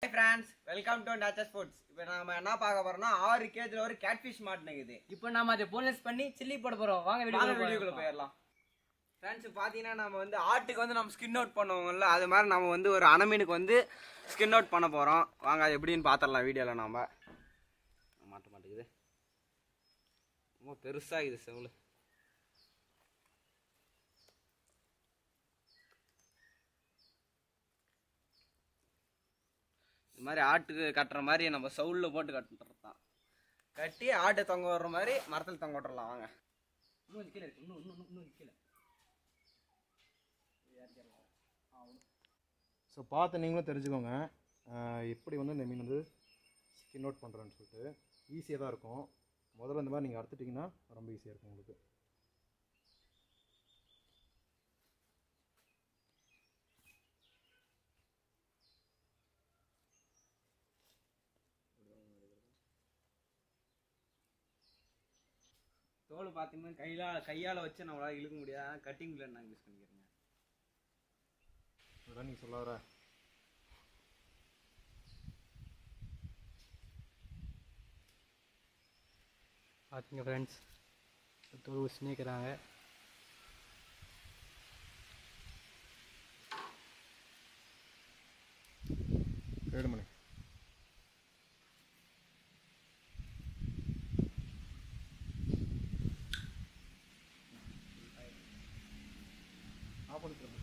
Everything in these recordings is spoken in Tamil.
friends welcome to nature foods இப்போ நாம என்ன பார்க்க போறோம்னா ஆறு கேஜில் ஒரு கேட்ஃபிஷ் மாட்டினுக்குது இப்போ நாம அதை போன்லெஸ் பண்ணி சில்லி போட போறோம் வாங்க வாங்க வீடியோ வீடியோக்குள்ள போயிடலாம் ஃப்ரெண்ட்ஸ் பார்த்தீங்கன்னா நம்ம வந்து ஆட்டுக்கு வந்து நம்ம ஸ்கின் அவுட் பண்ணுவோம்ல அது மாதிரி நம்ம வந்து ஒரு அணமீனுக்கு வந்து ஸ்கின் அவுட் பண்ண போகிறோம் வாங்க அது எப்படின்னு பார்த்துடலாம் வீடியோவில் நாம மாட்ட மாட்டேங்குது ரொம்ப பெருசாக இது செவலு இது மாதிரி ஆட்டுக்கு கட்டுற மாதிரி நம்ம சவுலில் போட்டு கட்டுறது தான் கட்டி ஆட்டை தொங்க விடுற மாதிரி மரத்தில் தொங்க விட்டுறலாம் வாங்க இன்னும் கீழே இருக்கு இன்னும் இன்னும் இன்னும் கீழே ஸோ பார்த்து நீங்களும் தெரிஞ்சுக்கோங்க ஆஹ் எப்படி வந்து இந்த மீன் வந்து ஸ்கின் அவுட் பண்ணுறேன்னு சொல்லிட்டு ஈஸியாக தான் இருக்கும் முதல்ல இந்த மாதிரி நீங்கள் அறுத்துட்டிங்கன்னா ரொம்ப ஈஸியாக இருக்கும் உங்களுக்கு தோல் பார்த்தீங்கன்னா கையால் கையால் வச்சு நம்மளால இழுக்க முடியாது கட்டிங் பிளேட் நாங்கள் யூஸ் பண்ணிக்கிறோங்க அதான் நீங்கள் சொல்ல வர பார்த்தீங்க ஃப்ரெண்ட்ஸ் தோல் ஸ்னேக்கிறாங்க ஏழு மணி ஆஃப் பண்ணிக்கிறேன்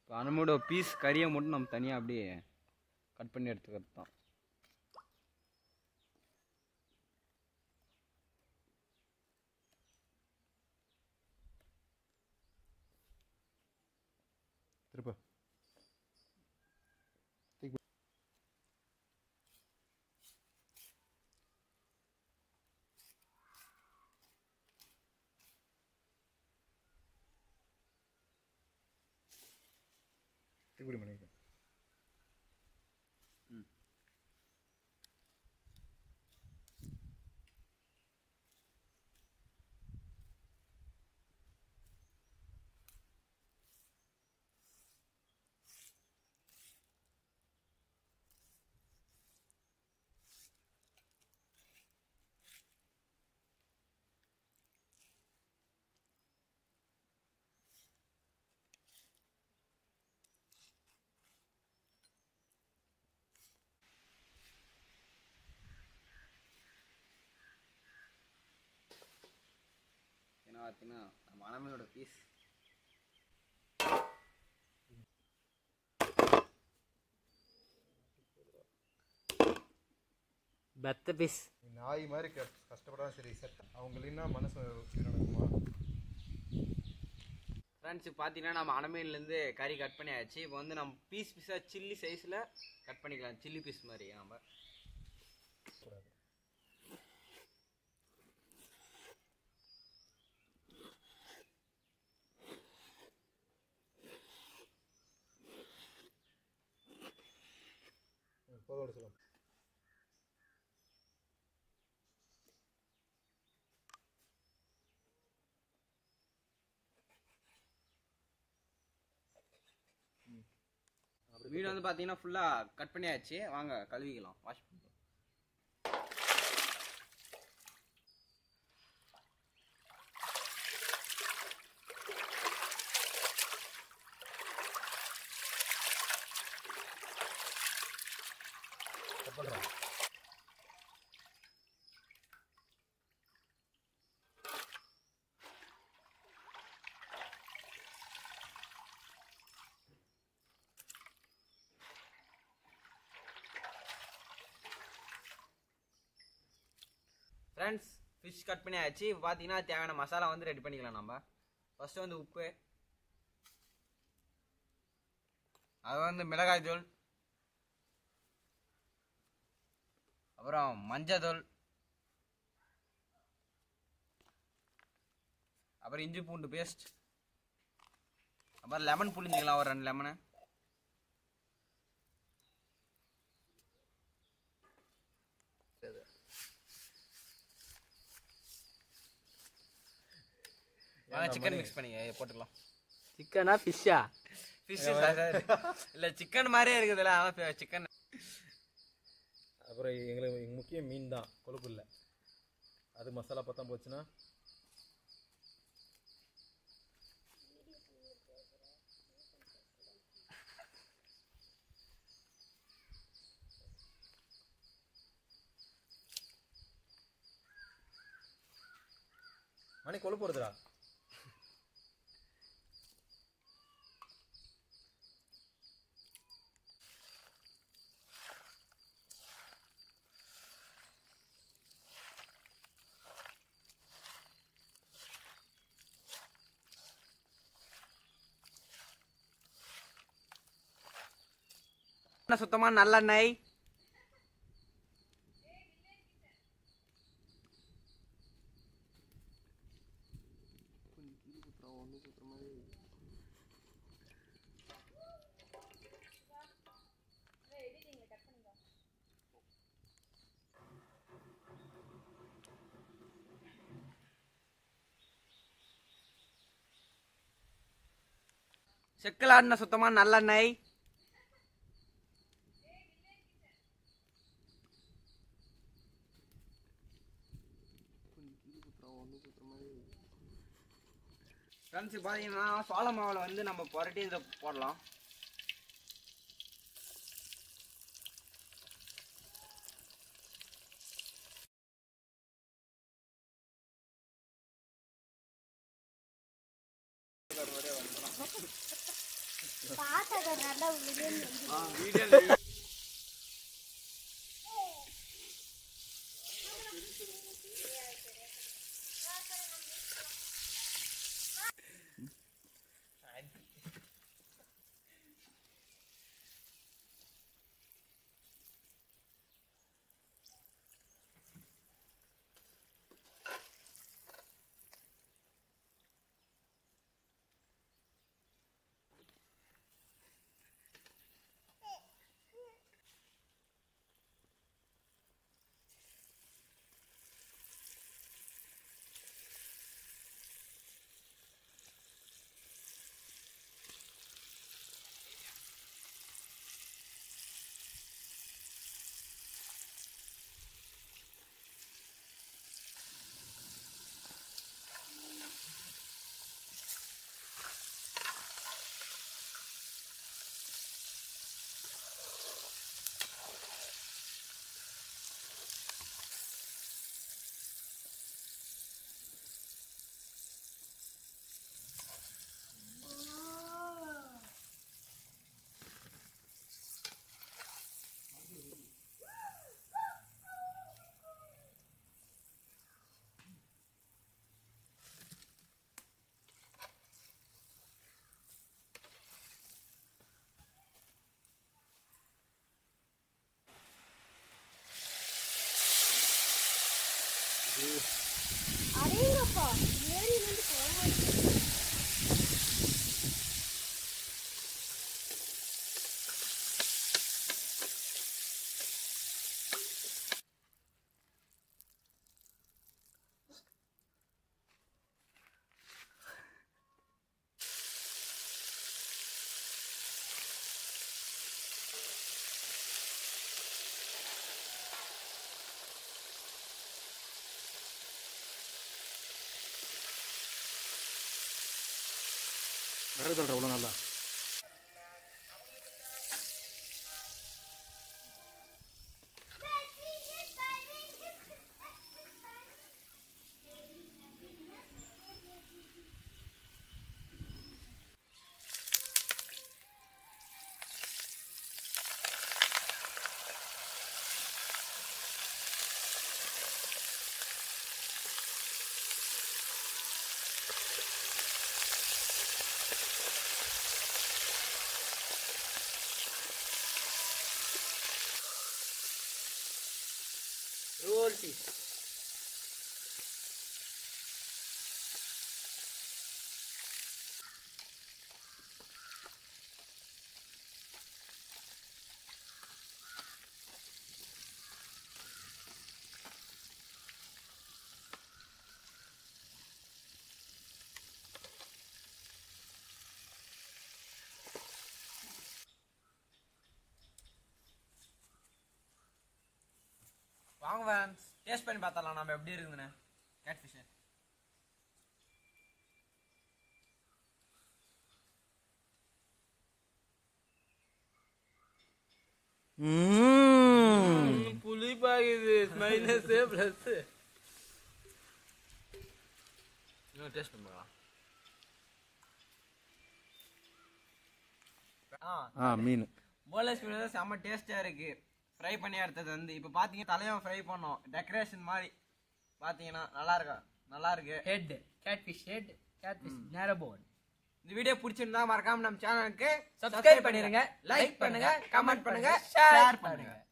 இப்போ அனமோட பீஸ் கறியை மட்டும் நம்ம தனியாக அப்படியே கட் பண்ணி எடுத்துக்கிறது தான் திருப்ப திருப்பி பண்ணிக்க ஏன்னா பார்த்தீங்கன்னா நம்ம அனமலோட பீஸ் பெத்த பீஸ் நீ நாய் மாதிரி க கஷ்டப்படாம சரி செட் அவங்க இல்லைன்னா மனசு இது நடக்குமா ஃப்ரெண்ட்ஸ் பார்த்தீங்கன்னா நம்ம அனமீன்லேருந்து கறி கட் பண்ணியாச்சு இப்போ வந்து நம்ம பீஸ் பீஸாக சில்லி சைஸில் கட் பண்ணிக்கலாம் சில்லி பீஸ் மாதிரி நம்ம கூடாது ம், போதோட சொல்லும் மீன் வந்து பார்த்தீங்கன்னா ஃபுல்லாக கட் பண்ணியாச்சு வாங்க கழுவிக்கலாம் வாஷ் பண்ணிக்கலாம் கட் பண்ணுறேன் ஃப்ரெண்ட்ஸ் ஃபிஷ் கட் பண்ணியாச்சு இப்போ பார்த்தீங்கன்னா தேவையான மசாலா வந்து ரெடி பண்ணிக்கலாம் நம்ம ஃபஸ்ட்டு வந்து உப்பு அது வந்து மிளகாய் தூள் அப்புறம் மஞ்சள் அப்புறம் இஞ்சி பூண்டு பேஸ்ட் அப்புறம் லெமன் புளிஞ்சிக்கலாம் ஒரு ரெண்டு லெமனு சிக்கன் மிக்ஸ் பண்ணிங்க போட்டுக்கலாம் சிக்கனா ஃபிஷ்ஷா ஃபிஷ் இல்ல சிக்கன் மாதிரியே இருக்குதுல்ல அதான் சிக்கன் அப்புறம் எங்களுக்கு எங்க முக்கிய மீன் தான் கொழுப்பு இல்லை அது மசாலா பத்தாம் போச்சுன்னா மணி கொழுப்பு வருதுடா சுத்தமா நல்லெண்ணெய் செக்கில் ஆடின சுத்தமா நல்லெண்ணெய் ஃப்ரெண்ட்ஸ் பார்த்தீங்கன்னா சோள மாவில் வந்து நம்ம புரட்டி இதில் போடலாம் அடேங்கப்பா ஏரியிலிருந்து கோவம் வேறு சொல்கிற அவ்வளோ நல்லா ரோல் பீஸ் வாங்க ஃபேன்ஸ் டேஸ்ட் பண்ணி பார்த்தலாம் நம்ம எப்படி இருக்குதுன்னு கேட் ஃபிஷ் புளிப்பாகுது மைனஸ் பிளஸ் இன்னும் டேஸ்ட் பண்ணி பார்க்கலாம் ஆ ஆ மீன் போலஸ் மீன் வந்து செம்ம டேஸ்ட்டாக இருக்கு ஃப்ரை பண்ணி எடுத்தது வந்து இப்போ பார்த்தீங்கன்னா தலையும் ஃப்ரை பண்ணோம் டெக்கரேஷன் மாதிரி பார்த்தீங்கன்னா நல்லா இருக்கா நல்லா இருக்கு head catfish head catfish நேரோ போன் இந்த வீடியோ பிடிச்சிருந்தா மறக்காம நம்ம சேனலுக்கு சப்ஸ்கிரைப் பண்ணிருங்க லைக் பண்ணுங்க கமெண்ட் பண்ணுங்க ஷேர் பண்ணுங்க